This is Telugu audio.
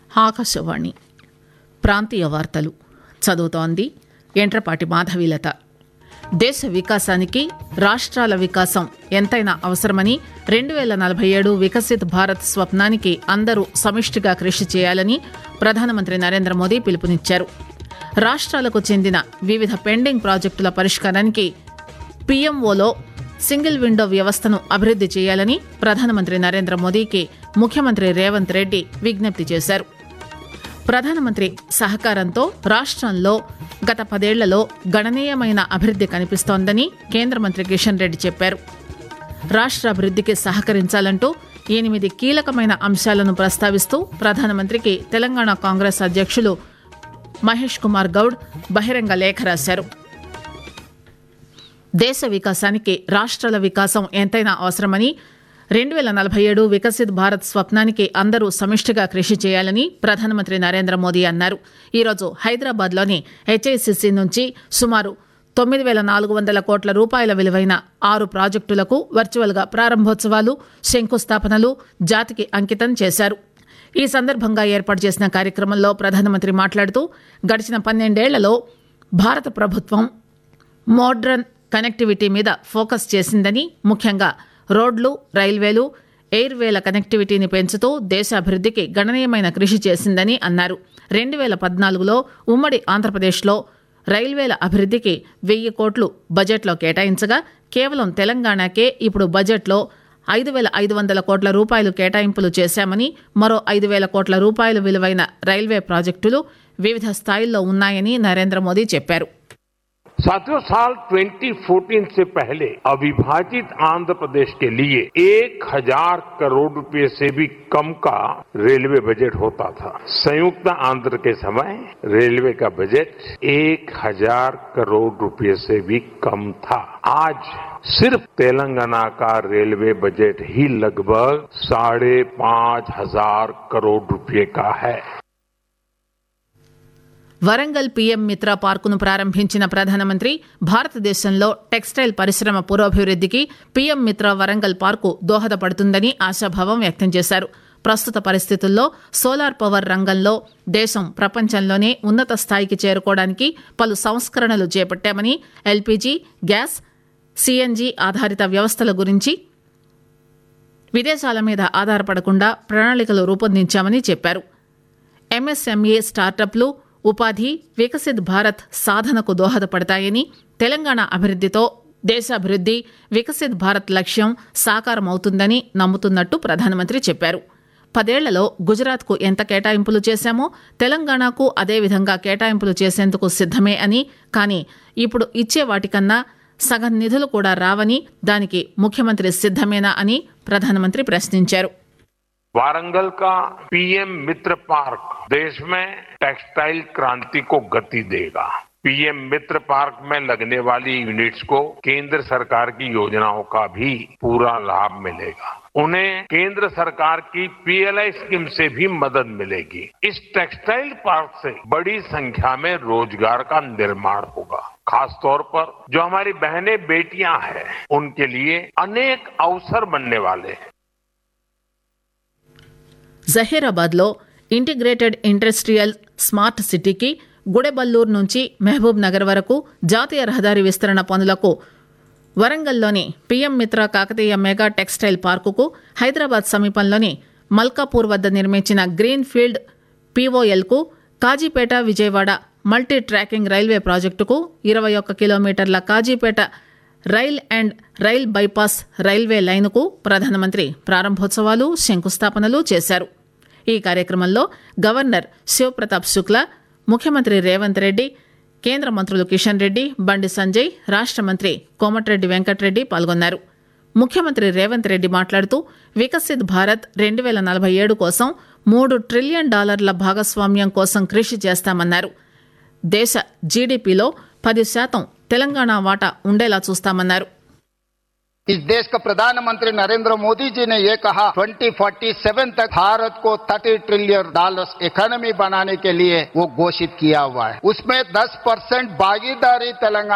ఆకాశవాణి ప్రాంతీయ వార్తలు చదువుతోంది ఎంట్రపాటి మాధవీలత దేశ వికాసానికి రాష్ట్రాల వికాసం ఎంతైనా అవసరమని రెండు వేల నలభై ఏడు వికసిత్ భారత్ స్వప్నానికి అందరూ సమిష్టిగా కృషి చేయాలని ప్రధానమంత్రి నరేంద్ర మోదీ పిలుపునిచ్చారు రాష్ట్రాలకు చెందిన వివిధ పెండింగ్ ప్రాజెక్టుల పరిష్కారానికి పీఎంఓలో సింగిల్ విండో వ్యవస్థను అభివృద్ది చేయాలని ప్రధానమంత్రి నరేంద్ర మోదీకి ముఖ్యమంత్రి రేవంత్ రెడ్డి విజ్ఞప్తి చేశారు ప్రధానమంత్రి సహకారంతో రాష్ట్రంలో గత పదేళ్లలో గణనీయమైన అభివృద్ది కనిపిస్తోందని కేంద్ర మంత్రి కిషన్ రెడ్డి చెప్పారు రాష్ట్ర అభివృద్దికి సహకరించాలంటూ ఎనిమిది కీలకమైన అంశాలను ప్రస్తావిస్తూ ప్రధానమంత్రికి తెలంగాణ కాంగ్రెస్ అధ్యక్షులు మహేష్ కుమార్ గౌడ్ బహిరంగ లేఖ రాశారు దేశ వికాసానికి రాష్ట్రాల వికాసం ఎంతైనా అవసరమని రెండు వేల నలభై ఏడు వికసిత్ భారత్ స్వప్నానికి అందరూ సమిష్టిగా కృషి చేయాలని ప్రధానమంత్రి నరేంద్ర మోదీ అన్నారు ఈరోజు హైదరాబాద్లోని హెచ్ఐసిసి నుంచి సుమారు తొమ్మిది వేల నాలుగు వందల కోట్ల రూపాయల విలువైన ఆరు ప్రాజెక్టులకు వర్చువల్గా ప్రారంభోత్సవాలు శంకుస్థాపనలు జాతికి అంకితం చేశారు ఈ సందర్భంగా ఏర్పాటు చేసిన కార్యక్రమంలో ప్రధానమంత్రి మాట్లాడుతూ గడిచిన పన్నెండేళ్లలో భారత ప్రభుత్వం మోడ్రన్ కనెక్టివిటీ మీద ఫోకస్ చేసిందని ముఖ్యంగా రోడ్లు రైల్వేలు ఎయిర్వేల కనెక్టివిటీని పెంచుతూ దేశ అభివృద్దికి గణనీయమైన కృషి చేసిందని అన్నారు రెండు వేల పద్నాలుగులో ఉమ్మడి ఆంధ్రప్రదేశ్లో రైల్వేల అభివృద్దికి వెయ్యి కోట్లు బడ్జెట్లో కేటాయించగా కేవలం తెలంగాణకే ఇప్పుడు బడ్జెట్లో ఐదు వేల ఐదు వందల కోట్ల రూపాయలు కేటాయింపులు చేశామని మరో ఐదు వేల కోట్ల రూపాయలు విలువైన రైల్వే ప్రాజెక్టులు వివిధ స్థాయిల్లో ఉన్నాయని నరేంద్ర మోదీ చెప్పారు साथियों साल 2014 से पहले अविभाजित आंध्र प्रदेश के लिए एक हजार करोड़ रुपए से भी कम का रेलवे बजट होता था संयुक्त आंध्र के समय रेलवे का बजट एक हजार करोड़ रुपए से भी कम था आज सिर्फ तेलंगाना का रेलवे बजट ही लगभग साढ़े पांच हजार करोड़ रुपए का है వరంగల్ పీఎం మిత్ర పార్కును ప్రారంభించిన ప్రధానమంత్రి భారతదేశంలో టెక్స్టైల్ పరిశ్రమ పురోభివృద్దికి పీఎం మిత్ర వరంగల్ పార్కు దోహదపడుతుందని ఆశాభావం వ్యక్తం చేశారు ప్రస్తుత పరిస్థితుల్లో సోలార్ పవర్ రంగంలో దేశం ప్రపంచంలోనే ఉన్నత స్థాయికి చేరుకోవడానికి పలు సంస్కరణలు చేపట్టామని ఎల్పీజీ గ్యాస్ సీఎన్జీ ఆధారిత వ్యవస్థల గురించి విదేశాల మీద ఆధారపడకుండా ప్రణాళికలు రూపొందించామని చెప్పారు ఎంఎస్ఎంఈ స్టార్టప్లు ఉపాధి వికసిత్ భారత్ సాధనకు దోహదపడతాయని తెలంగాణ అభివృద్దితో దేశాభివృద్ది వికసిత్ భారత్ లక్ష్యం సాకారమవుతుందని నమ్ముతున్నట్టు ప్రధానమంత్రి చెప్పారు పదేళ్లలో గుజరాత్కు ఎంత కేటాయింపులు చేశామో తెలంగాణకు అదేవిధంగా కేటాయింపులు చేసేందుకు సిద్దమే అని కానీ ఇప్పుడు ఇచ్చే వాటికన్నా సగం నిధులు కూడా రావని దానికి ముఖ్యమంత్రి సిద్దమేనా అని ప్రధానమంత్రి ప్రశ్నించారు वारंगल का पीएम मित्र पार्क देश में टेक्सटाइल क्रांति को गति देगा पीएम मित्र पार्क में लगने वाली यूनिट्स को केंद्र सरकार की योजनाओं का भी पूरा लाभ मिलेगा उन्हें केंद्र सरकार की पीएलआई स्कीम से भी मदद मिलेगी इस टेक्सटाइल पार्क से बड़ी संख्या में रोजगार का निर्माण होगा खासतौर पर जो हमारी बहनें बेटियां हैं उनके लिए अनेक अवसर बनने वाले हैं జహీరాబాద్ లో ఇంటిగ్రేటెడ్ ఇండస్ట్రియల్ స్మార్ట్ సిటీకి గుడెబల్లూరు నుంచి మహబూబ్ నగర్ వరకు జాతీయ రహదారి విస్తరణ పనులకు వరంగల్లోని PM Mitra Kakatiya mega textile పార్కుకు హైదరాబాద్ సమీపంలోని మల్కాపూర్ వద్ద నిర్మించిన గ్రీన్ ఫీల్డ్ పీఓఎల్కు Kazipet Vijayawada multi tracking railway ప్రాజెక్టుకు ఇరవై ఒక్క కిలోమీటర్ల Kazipet rail and rail bypass railway లైనుకు ప్రధానమంత్రి ప్రారంభోత్సవాలు శంకుస్థాపనలు చేశారు ఈ కార్యక్రమంలో గవర్నర్ శివప్రతాప్ శుక్లా ముఖ్యమంత్రి రేవంత్ రెడ్డి కేంద్ర మంత్రులు కిషన్ రెడ్డి బండి సంజయ్ రాష్ట మంత్రి కోమటిరెడ్డి వెంకటరెడ్డి పాల్గొన్నారు ముఖ్యమంత్రి రేవంత్ రెడ్డి మాట్లాడుతూ వికసిత్ భారత్ రెండు వేల నలభై ఏడు కోసం మూడు ట్రిలియన్ డాలర్ల భాగస్వామ్యం కోసం కృషి చేస్తామన్నారు దేశ జీడీపీలో పది శాతం తెలంగాణ వాటా ఉండేలా చూస్తామన్నారు इस देश का प्रधानमंत्री नरेंद्र मोदी जी ने ये कहा 2047 तक भारत को 30 ट्रिलियन डॉलर्स इकोनॉमी बनाने के लिए वो घोषित किया हुआ है उसमें 10 परसेंट भागीदारी तेलंगाना